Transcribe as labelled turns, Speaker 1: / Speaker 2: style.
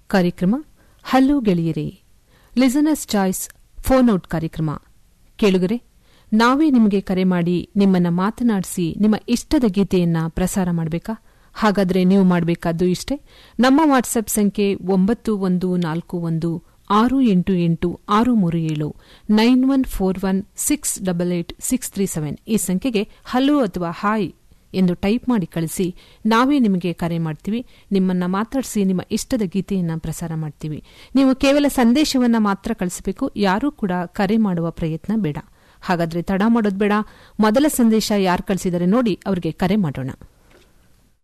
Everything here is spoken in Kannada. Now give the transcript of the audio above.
Speaker 1: ಕಾರ್ಯಕ್ರಮ ಹಲೋ ಗೆಳೆಯರೇ ಲಿಸನರ್ಸ್ ಚಾಯ್ಸ್ ಫೋನ್ ಔಟ್ ಕಾರ್ಯಕ್ರಮ ಕೇಳುಗರೆ ನಾವೇ ನಿಮಗೆ ಕರೆ ಮಾಡಿ ನಿಮ್ಮನ್ನ ಮಾತನಾಡಿಸಿ ನಿಮ್ಮ ಇಷ್ಟದ ಗೀತೆಯನ್ನ ಪ್ರಸಾರ ಮಾಡಬೇಕಾ ಹಾಗಾದ್ರೆ ನೀವು ಮಾಡಬೇಕಾದ್ದು ಇಷ್ಟೇ ನಮ್ಮ ವಾಟ್ಸ್ಆಪ್ ಸಂಖ್ಯೆ ಒಂಬತ್ತು ಒಂದು ನಾಲ್ಕು ಒಂದು ಆರು ಎಂಟು ಎಂಟು ಆರು ಮೂರು ಏಳು nine one four one six double eight six three seven ಈ ಸಂಖ್ಯೆಗೆ ಹಲೋ ಅಥವಾ ಹಾಯ್ ಎಂದು ಟೈಪ್ ಮಾಡಿ ಕಳಿಸಿ ನಾವೇ ನಿಮಗೆ ಕರೆ ಮಾಡ್ತೀವಿ ನಿಮ್ಮನ್ನ ಮಾತಾಡಿಸಿ ನಿಮ್ಮ ಇಷ್ಟದ ಗೀತೆಯನ್ನ ಪ್ರಸಾರ ಮಾಡ್ತೀವಿ ನೀವು ಕೇವಲ ಸಂದೇಶವನ್ನ ಮಾತ್ರ ಕಳಿಸಬೇಕು ಯಾರೂ ಕೂಡ ಕರೆ ಮಾಡುವ ಪ್ರಯತ್ನ ಬೇಡ ಹಾಗಾದ್ರೆ ತಡ ಮಾಡೋದು ಬೇಡ ಮೊದಲ ಸಂದೇಶ ಯಾರು ಕಳಿಸಿದರೆ ನೋಡಿ ಅವರಿಗೆ ಕರೆ ಮಾಡೋಣ